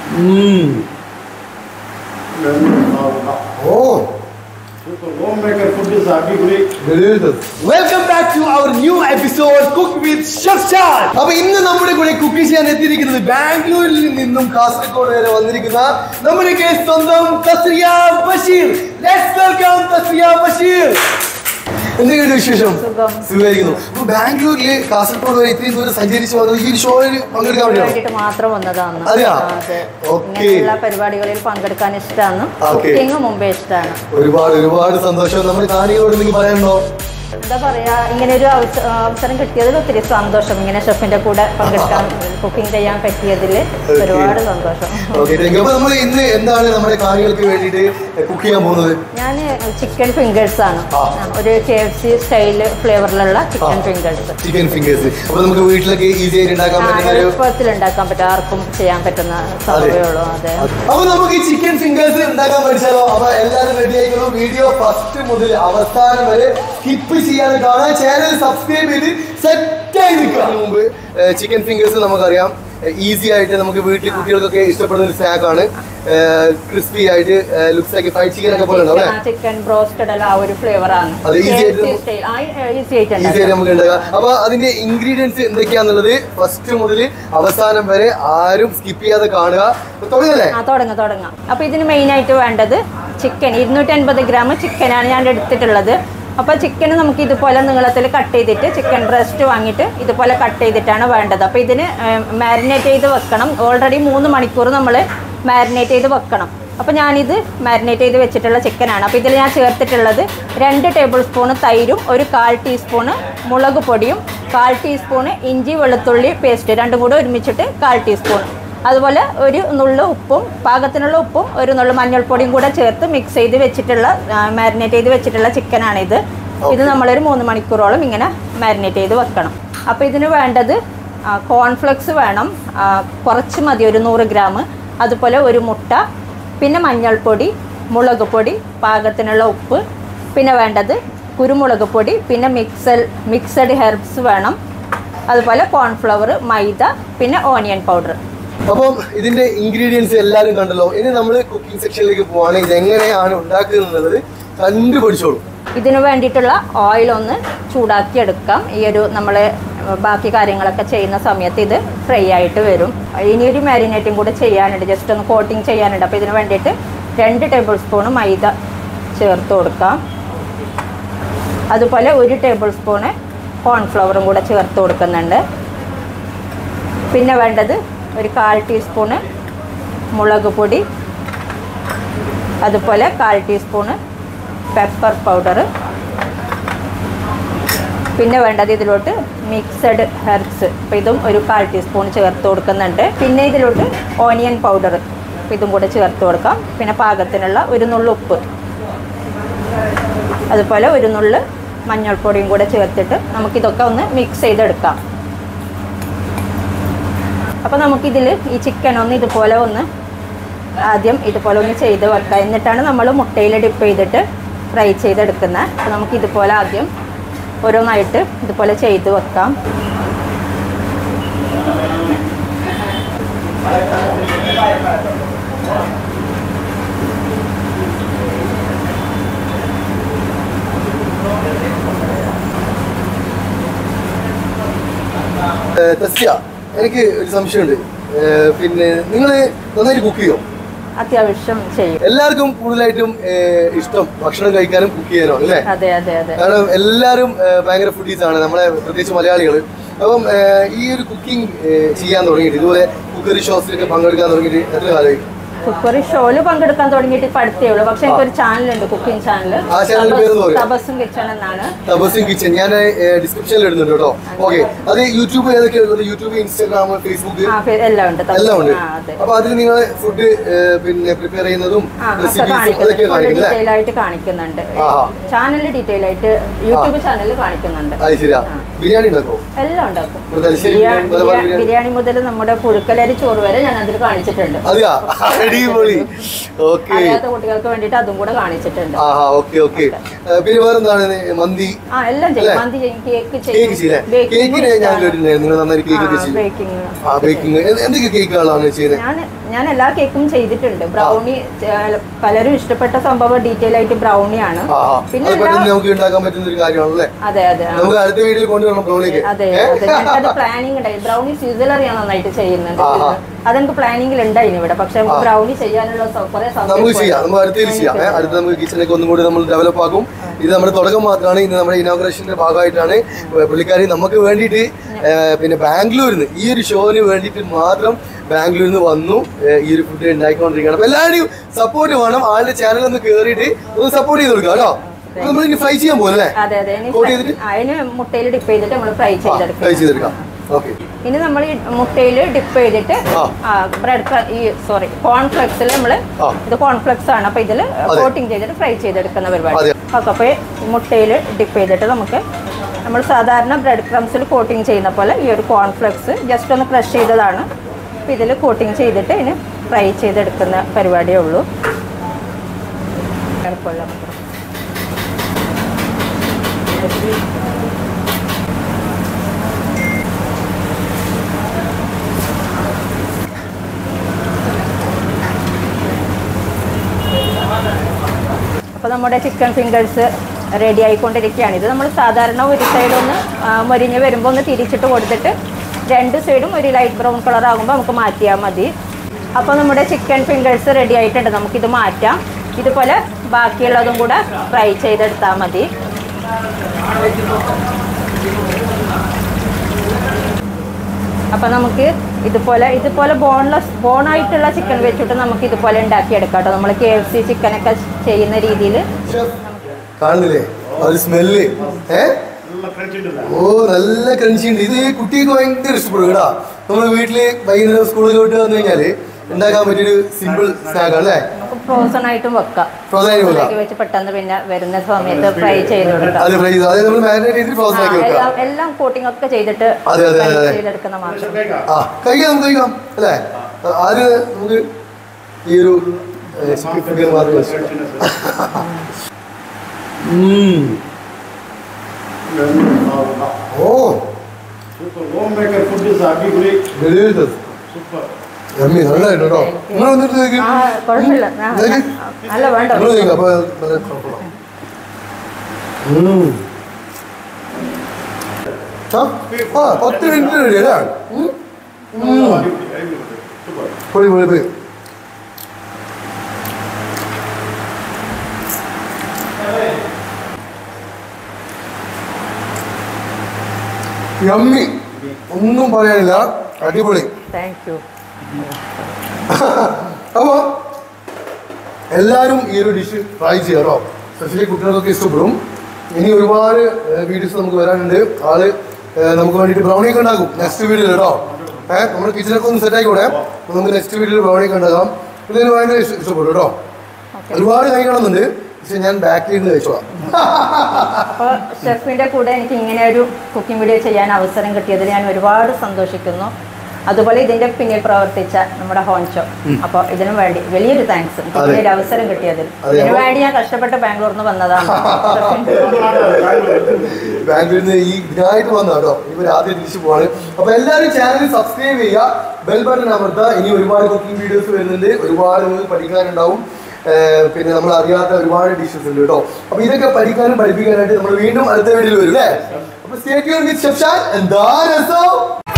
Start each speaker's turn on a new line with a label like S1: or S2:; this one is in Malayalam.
S1: Oh,
S2: Homemaker food is അടിപൊളി
S1: delicious. Welcome back to our new episode Cook with Chef Chan. അപ്പൊ ഇന്ന് നമ്മുടെ കൂടെ കുക്ക് ചെയ്യാൻ എത്തിയിരിക്കുന്നത് ബാംഗ്ലൂരിൽ നിന്നും കാസർഗോഡ് വരെ വന്നിരിക്കുന്ന നമ്മുടെ കേസ് സ്വന്തം തസ്രിയ ബഷീർ ലെറ്റ്സ് വെൽക്കം തസ്രിയ ബഷീർ എന്തൊക്കെയുണ്ട് വിശേഷം
S3: സുഖം.
S1: സുഖമായിരിക്കുന്നു അപ്പൊ ബാംഗ്ലൂരിൽ കാസർഗോഡ് വരെ ഇത്രയും ദൂരം സഞ്ചരിച്ച് വന്നത് ഈ ഒരു ഷോയിൽ പങ്കെടുക്കാൻ വേണ്ടിയാണോ
S3: വേണ്ടിയിട്ട് മാത്രം വന്നതാണ്
S1: അതെയോ?
S3: അതെ
S1: ഓക്കേ.
S3: ഇങ്ങനെയുള്ള പരിപാടികളിൽ പങ്കെടുക്കാൻ ഇഷ്ടമാണ്
S1: ഓക്കേ.
S3: കുക്കിംഗ് മുമ്പേ ഇഷ്ടമാണ്
S1: ഒരുപാട് ഒരുപാട് സന്തോഷം നമ്മുടെ കാണികളോട് എന്തെങ്കിലും പറയാനുണ്ടോ
S3: എന്താ പറയാ ഇങ്ങനെ ഒരു അവസ- അവസരം കിട്ടിയതിൽ ഒത്തിരി സന്തോഷം ഇങ്ങനെ ഷെഫിന്റെ കൂടെ പങ്കെടുക്കാൻ കുക്കിംഗ് ചെയ്യാൻ പറ്റിയതിൽ ഒരുപാട് സന്തോഷം
S1: ഓക്കെ താങ്ക് യു അപ്പൊ നമ്മൾ ഇന്ന് എന്താണ് നമ്മുടെ കാണികൾക്ക് വേണ്ടിയിട്ട് കുക്ക് ചെയ്യാൻ പോകുന്നത്
S3: ഞാൻ ചിക്കൻ ഫിംഗേഴ്സ് ആണ്
S1: ആ.
S3: ഒരു കെ എഫ് സി സ്റ്റൈൽ ഫ്ലേവറിലുള്ള ചിക്കൻ ഫിംഗേഴ്സ്
S1: ചിക്കൻ ഫിംഗേഴ്സ് അപ്പൊ നമുക്ക് വീട്ടിലൊക്കെ ഈസി ആയിട്ട് ഉണ്ടാക്കാൻ പറ്റുന്ന ഒരു
S3: എളുപ്പത്തിൽ ഉണ്ടാക്കാൻ പറ്റും ആർക്കും ചെയ്യാൻ പറ്റുന്ന സംഭവമേ ഉള്ളൂ അതെ
S1: അപ്പൊ നമുക്ക് ഈ ചിക്കൻ ഫിംഗേഴ്സ് ഉണ്ടാക്കാൻ പഠിച്ചാലോ അപ്പൊ എല്ലാവരും റെഡി ആയിക്കോളൂ വീഡിയോ ഫസ്റ്റ് മുതൽ അവസാനം വരെ സ്കിപ്പ് ചെയ്യാതെ കാണാൻ ചാനൽ സബ്സ്ക്രൈബ് ചെയ്ത് സെറ്റ് ആയി നിൽക്കുക അതിന് മുമ്പ് ചിക്കൻ ഫിംഗേഴ്സ് നമുക്കറിയാം ഈസി ആയിട്ട് നമുക്ക് വീട്ടിൽ കുട്ടികൾക്കൊക്കെ ഇഷ്ടപ്പെടുന്ന ഒരു സ്നാക്ക് ആണ് ക്രിസ്പി ആയിട്ട് ലുക്സ് ആക്കി ഫ്രൈഡ് ചിക്കൻ ഒക്കെ പോലെ ഉണ്ടാവും അല്ലേ
S3: ചിക്കൻ ബ്രോസ്റ്റഡ് അല്ല ആ ഒരു ഫ്ലേവർ ആണ്
S1: അത് easy ആയിട്ട് നമുക്ക്
S3: ഈസി ആയിട്ട്
S1: ഈസി ആയിട്ട്
S3: ഉണ്ടാക്കാം.
S1: നമുക്ക് ഉണ്ടാക്കാം അപ്പൊ അതിന്റെ ഇൻഗ്രീഡിയൻസ് എന്തൊക്കെയാന്നുള്ളത് ഫസ്റ്റ് മുതൽ അവസാനം വരെ ആരും സ്കിപ്പ് ചെയ്യാതെ കാണുക അപ്പൊ തുടങ്ങല്ലേ
S3: ആ തുടങ്ങാം തുടങ്ങാം അപ്പൊ ഇതിന് മെയിൻ ആയിട്ട് വേണ്ടത് ചിക്കൻ ഇരുന്നൂറ്റി അൻപത് ഗ്രാം ചിക്കനാണ് ഞാൻ എടുത്തിട്ടുള്ളത് അപ്പോൾ ചിക്കൻ നമുക്ക് ഇതുപോലെ നീളത്തിൽ കട്ട് ചെയ്തിട്ട് ചിക്കൻ ബ്രസ്റ്റ് വാങ്ങിയിട്ട് ഇതുപോലെ കട്ട് ചെയ്തിട്ടാണ് വേണ്ടത് അപ്പോൾ ഇതിന് മാരിനേറ്റ് ചെയ്ത് വെക്കണം ഓൾറെഡി മൂന്ന് മണിക്കൂർ നമ്മൾ മാരിനേറ്റ് ചെയ്ത് വെക്കണം അപ്പോൾ ഞാനിത് മാരിനേറ്റ് ചെയ്ത് വെച്ചിട്ടുള്ള ചിക്കനാണ് അപ്പോൾ ഇതിൽ ഞാൻ ചേർത്തിട്ടുള്ളത് രണ്ട് ടേബിൾ സ്പൂണ് തൈരും ഒരു കാൽ ടീസ്പൂണ് മുളക് പൊടിയും കാൽ ടീസ്പൂണ് ഇഞ്ചി വെളുത്തുള്ളി പേസ്റ്റ് രണ്ടും കൂടെ ഒരുമിച്ചിട്ട് കാൽ ടീസ്പൂൺ അതുപോലെ ഒരു നുള്ളു ഉപ്പും പാകത്തിനുള്ള ഉപ്പും ഒരു നുള്ളു മഞ്ഞൾപ്പൊടിയും കൂടെ ചേർത്ത് മിക്സ് ചെയ്ത് വെച്ചിട്ടുള്ള മാരിനേറ്റ് ചെയ്ത് വെച്ചിട്ടുള്ള ചിക്കനാണിത് ഇത് നമ്മളൊരു മൂന്ന് മണിക്കൂറോളം ഇങ്ങനെ മാരിനേറ്റ് ചെയ്ത് വെക്കണം അപ്പോൾ ഇതിന് വേണ്ടത് കോൺഫ്ലെക്സ് വേണം ആ, കുറച്ച് മതി ഒരു നൂറ് ഗ്രാം അതുപോലെ ഒരു മുട്ട പിന്നെ മഞ്ഞൾപ്പൊടി മുളക് പൊടി പാകത്തിനുള്ള ഉപ്പ് പിന്നെ വേണ്ടത് കുരുമുളക് പൊടി പിന്നെ മിക്സൽ മിക്സഡ് ഹെർബ്സ് വേണം അതുപോലെ കോൺഫ്ലവർ മൈദ പിന്നെ ഓണിയൻ പൗഡർ
S1: അപ്പം ഇതിന്റെ ഇൻഗ്രീഡിയൻസ് എല്ലാവരും കണ്ടല്ലോ ഇനി നമ്മൾ കുക്കിംഗ് സെക്ഷനിലേക്ക് പോവാണെങ്കിൽ ഇത് എങ്ങനെയാണ് ഉണ്ടാക്കുന്നത് കണ്ടുപിടിച്ചോളൂ
S3: ഇതിന് വേണ്ടിയിട്ടുള്ള ഓയിൽ ഒന്ന് ചൂടാക്കി എടുക്കാം ഈ ഒരു നമ്മൾ ബാക്കി കാര്യങ്ങളൊക്കെ ചെയ്യുന്ന സമയത്ത് ഇത് ഫ്രൈ ആയിട്ട് വരും ഇനി ഒരു മാരിനേറ്റും കൂടെ ചെയ്യാനുണ്ട് ജസ്റ്റ് ഒന്ന് കോട്ടിങ് ചെയ്യാനുണ്ട് അപ്പോൾ ഇതിന് വേണ്ടിയിട്ട് രണ്ട് ടേബിൾ സ്പൂൺ മൈദ ചേർത്ത് കൊടുക്കാം അതുപോലെ ഒരു ടേബിൾ സ്പൂണ് കോൺഫ്ലവറും കൂടെ ചേർത്ത് കൊടുക്കുന്നുണ്ട് പിന്നെ വേണ്ടത് ഒരു കാൽ ടീസ്പൂണ് മുളക് പൊടി അതുപോലെ കാൽ ടീസ്പൂണ് പെപ്പർ പൗഡർ പിന്നെ വേണ്ടത് ഇതിലോട്ട് മിക്സഡ് ഹെർബ്സ് അപ്പോൾ ഇതും ഒരു കാൽ ടീസ്പൂൺ ചേർത്ത് കൊടുക്കുന്നുണ്ട് പിന്നെ ഇതിലോട്ട് ഓണിയൻ പൗഡർ അപ്പോൾ ഇതും കൂടെ ചേർത്ത് കൊടുക്കാം പിന്നെ പാകത്തിനുള്ള ഒരു നുള്ളു ഉപ്പ് അതുപോലെ ഒരു നുള്ളു മഞ്ഞൾപ്പൊടിയും കൂടെ ചേർത്തിട്ട് നമുക്കിതൊക്കെ ഒന്ന് മിക്സ് ചെയ്തെടുക്കാം അപ്പോൾ നമുക്കിതിൽ ഈ ചിക്കൻ ഒന്ന് ഇതുപോലെ ഒന്ന് ആദ്യം ഇതുപോലെ ഒന്ന് ചെയ്ത് വെക്കാം എന്നിട്ടാണ് നമ്മൾ മുട്ടയിൽ ഡിപ്പ് ചെയ്തിട്ട് ഫ്രൈ ചെയ്തെടുക്കുന്നത് അപ്പോൾ നമുക്ക് ഇതുപോലെ ആദ്യം ഓരോന്നായിട്ട് ഇതുപോലെ ചെയ്ത് വെക്കാം
S1: ഏഹ് തസ്യ എനിക്ക് ഒരു സംശയമുണ്ട് ഏഹ് പിന്നെ നിങ്ങൾ നന്നായിട്ട് കുക്ക് ചെയ്യോ
S3: അത്യാവശ്യം ചെയ്യും
S1: എല്ലാവർക്കും കൂടുതലായിട്ടും ഏഹ് ഇഷ്ടം ഭക്ഷണം കഴിക്കാനും കുക്ക് ചെയ്യാനും അല്ലേ
S3: അതെ അതെ അതെ
S1: കാരണം എല്ലാവരും ഏഹ് ഭയങ്കര ഫുഡീസ് ആണ് നമ്മളെ പ്രത്യേകിച്ച് മലയാളികൾ അപ്പം ഏഹ് ഈ ഒരു കുക്കിംഗ് ചെയ്യാൻ തുടങ്ങിയിട്ട് ഇതുപോലെ കുക്കറി ഷോസിലൊക്കെ പങ്കെടുക്കാൻ തുടങ്ങിയിട്ട് എത്ര കാലമായി
S3: കുക്കറി ഷോയിൽ പങ്കെടുക്കാൻ തുടങ്ങിയിട്ട് ഇപ്പം അടുത്തേ ഉള്ളൂ പക്ഷേ എനിക്കൊരു ചാനലുണ്ട് കുക്കിംഗ് ചാനൽ
S1: ആ channel പേര് ഒന്ന് പറയോ?
S3: തപസ്സും കിച്ചൺ എന്നാണ്
S1: തപസിൻ കിച്ചൺ ഞാൻ ഡിസ്ക്രിപ്ഷനിൽ ഇടുന്നുണ്ട് കേട്ടോ ഓക്കെ അത് യൂട്യൂബ് ഏതൊക്കെ ഉള്ളത് യൂട്യൂബ് ഇൻസ്റ്റാഗ്രാം ഫേസ്ബുക്ക്
S3: ആ പേ- എല്ലാം ഉണ്ട് തപസ്.
S1: എല്ലാം ഉണ്ട്
S3: ആ അതെ
S1: അപ്പൊ അതിൽ നിങ്ങൾ ഫുഡ് പിന്നെ പ്രിപ്പയർ ചെയ്യുന്നതും
S3: ആ ഒക്കെ
S1: റെസിപ്പീസും അതൊക്കെ
S3: കാണിക്കുന്നുണ്ട്
S1: കാണിക്കും അല്ലേ
S3: ഡീറ്റെയിൽ ആയിട്ട് കാണിക്കുന്നുണ്ട്
S1: ആഹാ.
S3: ചാനലിൽ ഡീറ്റെയിൽ ആയിട്ട് യൂട്യൂബ് ചാനലിൽ കാണിക്കുന്നുണ്ട്
S1: അത് ശരിയാ ബിരിയാണി ഉണ്ടാക്കോ
S3: എല്ലാം ഉണ്ടാക്കും
S1: ഇവിടെ തലശ്ശേരി
S3: ബിരിയാണി
S1: ബിരിയാണി, മലബാർ ബിരിയാണി.
S3: ബിരിയാണി മുതൽ നമ്മുടെ പുഴുക്കലരി ചോറ് വരെ ഞാൻ അതിൽ കാണിച്ചിട്ടുണ്ട്
S1: അതെയാ അടിപൊളി ഓക്കെ
S3: അറിയാത്ത കുട്ടികൾക്ക് വേണ്ടിയിട്ട് അതും കൂടെ കാണിച്ചിട്ടുണ്ട്
S1: ആ ഓക്കെ ഓക്കെ പിന്നെ വേറെന്താണ് ഇത്? മന്തി
S3: ആ എല്ലാം
S1: അല്ലേ?
S3: ചെയ്യും മന്തി ചെയ്യും കേക്ക്
S1: കേക്ക് ചെയ്യില്ലേ കേക്കിന് ഞാൻ കേട്ടിട്ടുണ്ടായിരുന്നു നിങ്ങൾ നന്നായി കേക്ക് ഒക്കെ ചെയ്യും
S3: ബേക്കിംഗ്
S1: ആ ബേക്കിംഗ് എന്തൊക്കെ കേക്കുകളാണ് ചെയ്യുന്നത്
S3: ഞാൻ ഞാൻ എല്ലാ കേക്കും ചെയ്തിട്ടുണ്ട് ബ്രൗണി ഏഹ്, പലരും ഇഷ്ടപ്പെട്ട സംഭവം ഡീറ്റെയിൽ ആയിട്ട് ബ്രൗണിയാണ്
S1: ആ ആ.
S3: പിന്നെ
S1: അത്
S3: എല്ലാ
S1: പെട്ടെന്ന് നമുക്ക് ഉണ്ടാക്കാൻ പറ്റുന്ന ഒരു കാര്യമാണല്ലേ
S3: അതെ അതെ ആ.
S1: നമുക്ക് അടുത്ത വീഡിയോയിൽ കൊണ്ടുവരണം ബ്രൗണിക്ക്
S3: അതെ അതെ ഞങ്ങൾക്കത് പ്ലാനിങ് ഉണ്ടായി ബ്രൗണി സീസലർ ഞാൻ നന്നായിട്ട് ചെയ്യുന്നുണ്ട്
S1: ആ, ആ.
S3: അതെനിക്ക് പ്ലാനിങ്ങിൽ ഉണ്ടായിരുന്നു ഇവിടെ പക്ഷെ നമുക്ക് ബ്രൗണി ചെയ്യാനുള്ള സൗ- കുറെ
S1: നമുക്ക്
S3: സമയം
S1: ചെയ്യാം നമുക്ക് അടുത്തതിൽ ചെയ്യാം ഏ, അടുത്ത നമുക്ക് കിച്ചണൊക്കെ ഒന്നും കൂടി നമ്മൾ ഡെവലപ്പ് ആക്കും ഇത് നമ്മുടെ തുടക്കം മാത്രമാണ് ഇന്ന് നമ്മുടെ ഇനോഗ്രേഷന്റെ ഭാഗമായിട്ടാണ് പുള്ളിക്കാരി നമുക്ക് വേണ്ടിയിട്ട് ഏ, പിന്നെ ബാംഗ്ലൂരിൽ നിന്ന് ഈ ഒരു ഷോന് വേണ്ടിയിട്ട് മാത്രം ബാംഗ്ലൂരിൽ നിന്ന് വന്നു ഏ, ഈ ഒരു ഫുഡ് ഉണ്ടാക്കിക്കൊണ്ടിരിക്കുകയാണ് അപ്പൊ എല്ലാവരുടെയും സപ്പോർട്ട് വേണം ആളുടെ ചാനൽ ഒന്ന് കയറിയിട്ട് ഒന്ന് സപ്പോർട്ട് ചെയ്ത് കൊടുക്കാം കേട്ടോ നമ്മൾ ഇനി ഫ്രൈ ചെയ്യാൻ പോകും അല്ലേ
S3: അതെ അതെ ഇനി
S1: Coat ചെയ്തിട്ട്?
S3: അതിന് മുട്ടയിൽ ഡിപ്പ് ചെയ്തിട്ട് നമ്മൾ ഫ്രൈ
S1: ഫ്രൈ
S3: ചെയ്തെടുക്കും
S1: ചെയ്തെടുക്കാം ഓക്കെ
S3: ഇനി നമ്മൾ ഈ മുട്ടയിൽ ഡിപ്പ് ചെയ്തിട്ട്
S1: ആ.
S3: ബ്രെഡ് ഈ സോറി കോൺഫ്ലെക്സിൽ നമ്മൾ
S1: ആ.
S3: ഇത് കോൺഫ്ലെക്സ് ആണ് അപ്പൊ ഇതിൽ
S1: അതെ.
S3: കോട്ടിങ് ചെയ്തിട്ട് ഫ്രൈ ചെയ്തെടുക്കുന്ന പരിപാടി
S1: അതെ.
S3: ഓക്കെ അപ്പോൾ മുട്ടയിൽ ഡിപ്പ് ചെയ്തിട്ട് നമുക്ക് നമ്മൾ സാധാരണ ബ്രെഡ് ക്രംസിൽ കോട്ടിങ് ചെയ്യുന്ന പോലെ ഈ ഒരു കോൺഫ്ലെക്സ് ജസ്റ്റ് ഒന്ന് ക്രഷ് ചെയ്തതാണ് അപ്പോൾ ഇതിൽ കോട്ടിങ് ചെയ്തിട്ട് ഇതിന് ഫ്രൈ ചെയ്തെടുക്കുന്ന പരിപാടിയേ ഉള്ളൂ എളുപ്പമുള്ള അപ്പോൾ നമ്മുടെ ചിക്കൻ ഫിംഗേഴ്സ് റെഡി ആയിക്കൊണ്ടിരിക്കുകയാണ് ഇത് നമ്മൾ സാധാരണ ഒരു സൈഡ് ഒന്ന് ആ, മൊരിഞ്ഞ് വരുമ്പോൾ ഒന്ന് തിരിച്ചിട്ട് കൊടുത്തിട്ട് രണ്ട് സൈഡും ഒരു ലൈറ്റ് ബ്രൗൺ കളർ ആകുമ്പോൾ നമുക്ക് മാറ്റിയാൽ മതി അപ്പോൾ നമ്മുടെ ചിക്കൻ ഫിംഗേഴ്സ് റെഡി ആയിട്ടുണ്ട് നമുക്കിത് മാറ്റാം ഇതുപോലെ ബാക്കിയുള്ളതും കൂടെ ഫ്രൈ ചെയ്തെടുത്താൽ മതി അപ്പോൾ നമുക്ക് ഇതുപോലെ ഇതുപോലെ ബോൺലെസ് ബോണായിട്ടുള്ള ചിക്കൻ വെച്ചിട്ട് നമുക്ക് ഇതുപോലെ ഉണ്ടാക്കിയെടുക്കാം കേട്ടോ നമ്മൾ കെ എഫ് സി ചിക്കനൊക്കെ ചെയ്യുന്ന രീതിയിൽ
S1: കാണുന്നില്ലേ ആ ഒരു സ്മെല്ല് ഏ
S2: നല്ല ക്രഞ്ച് ഉണ്ടല്ലോ
S1: ഓ നല്ല ക്രഞ്ചി ഉണ്ട് ഇത് കുട്ടിക്ക് ഭയങ്കര ഇഷ്ടപ്പെടും കേട്ടോ നമ്മള് വീട്ടില് വൈകുന്നേരം സ്കൂളിൽ വിട്ട് വന്നു കഴിഞ്ഞാല് ഉണ്ടാക്കാൻ പറ്റിയൊരു സിമ്പിൾ സ്നാക്ക് അല്ലേ
S3: നമുക്ക് ഫ്രോസൺ ആയിട്ടും വെക്കാം
S1: Frozen ആയിട്ട് വെക്കാം.
S3: ഇതിലേക്ക് വെച്ച് പെട്ടെന്ന് പിന്നെ വരുന്ന സമയത്ത് ഫ്രൈ ചെയ്ത് കൊടുക്കാം
S1: അത് ഫ്രൈ ചെയ്ത് അതായത് നമ്മൾ മാരിനേറ്റ് ചെയ്തിട്ട് ഫ്രോസൺ
S3: ആ,
S1: ആക്കി വെക്കാം
S3: എല്ലാം എല്ലാം കോട്ടിംഗ് ഒക്കെ ചെയ്തിട്ട്
S1: അതെ, അതെ,
S3: ഫ്രൈ
S1: അതെ.
S3: ചെയ്തെടുക്കുന്ന മാത്രം
S2: കേൾക്കാം
S1: ആ കഴിക്കാം നമുക്ക് കഴിക്കാം അല്ലേ ആര് നമുക്ക് ഈ ഒരു ചിക്കൻ ഫിംഗർ മാത്രം വെച്ച് ഉം. Oh
S2: super home maker food is അടിപൊളി
S1: delicious.
S2: സൂപ്പർ
S1: Yummy, നല്ലതായിട്ട് കേട്ടോ നിങ്ങൾ വന്നിട്ട് നോക്കി
S3: ആ കുഴപ്പമില്ല ആ,
S1: ഇതൊക്കെ?
S3: അല്ല വേണ്ട
S1: നിങ്ങൾ നോക്കി അപ്പൊ നല്ല കുഴപ്പമില്ല. ഉം. ആ, ആ പത്ത് മിനിറ്റ് റെഡി അല്ലേ ഉം.
S2: അടിപൊളി അടിപൊളി സൂപ്പർ
S1: പൊളി പൊളി പൊളി യമ്മി ഒന്നും പറയാനില്ല അടിപൊളി
S3: താങ്ക് യു
S1: അപ്പോൾ എല്ലാവരും ഈ ഒരു ഡിഷ് ട്രൈ ചെയ്യാം കേട്ടോ സ്പെഷ്യലി കുട്ടികൾക്കൊക്കെ ഇഷ്ടപ്പെടും ഇനി ഒരുപാട് വീഡിയോസ് നമുക്ക് വരാനുണ്ട് ആള് ഏഹ്, നമുക്ക് വേണ്ടിയിട്ട് ബ്രൗണി ഒക്കെ ഉണ്ടാക്കും നെക്സ്റ്റ് വീഡിയോയിൽ കേട്ടോ ഏഹ് നമ്മുടെ കിച്ചണൊക്കെ ഒന്ന് സെറ്റ് ആയിക്കോട്ടെ അപ്പൊ നമുക്ക് നെക്സ്റ്റ് വീഡിയോയിൽ ബ്രൗണി ഒക്കെ ഉണ്ടാക്കാം ഇതിന് ഭയങ്കര ഇഷ്ട- ഇഷ്ടപ്പെടും കേട്ടോ ഒരുപാട് കഴിക്കണമെന്നുണ്ട് പക്ഷെ ഞാൻ ബാക്കിൽ നിന്ന് കഴിച്ചോളാം
S3: അപ്പോൾ ഷെഫിൻ്റെ കൂടെ എനിക്ക് ഇങ്ങനെ ഒരു കുക്കിംഗ് വീഡിയോ ചെയ്യാൻ അവസരം കിട്ടിയതിൽ ഞാൻ ഒരുപാട് സന്തോഷിക്കുന്നു അതുപോലെ ഇതിന്റെ പിന്നിൽ പ്രവർത്തിച്ച നമ്മുടെ ഹോൻചോ അപ്പോൾ ഇതിനു വേണ്ടി വലിയൊരു താങ്ക്സ് എനിക്ക്
S1: അതെ.
S3: ഇങ്ങനെ ഒരു അവസരം കിട്ടിയതിൽ
S1: അതെ,
S3: ഇതിനു
S1: അപ്പൊ-
S3: വേണ്ടി ഞാൻ കഷ്ടപ്പെട്ട് ബാംഗ്ലൂരിൽ നിന്ന് വന്നതാണ്
S1: ബാംഗ്ലൂരിൽ നിന്ന് ഈ ഇതിനായിട്ട് വന്ന കേട്ടോ ഇവർ ആദ്യം തിരിച്ചു പോവാണ് അപ്പൊ എല്ലാവരും ചാനൽ സബ്സ്ക്രൈബ് ചെയ്യുക ബെൽ ബട്ടൺ അമർത്തുക ഇനി ഒരുപാട് കുക്കിംഗ് വീഡിയോസ് വരുന്നുണ്ട് ഒരുപാട് നിങ്ങൾക്ക് പഠിക്കാനുണ്ടാവും ഏർ പിന്നെ നമ്മൾ അറിയാത്ത ഒരുപാട് ഡിഷസ് ഉണ്ട് കേട്ടോ അപ്പൊ ഇതൊക്കെ പഠിക്കാനും പഠിപ്പിക്കാനായിട്ട് നമ്മൾ വീണ്ടും അടുത്ത വീഡിയോയിൽ വരും അല്ലേ അപ്പൊ സ്റ്റേറ്റ് വിത്ത് ഷെഫ് ഷാൻ എന്താ രസം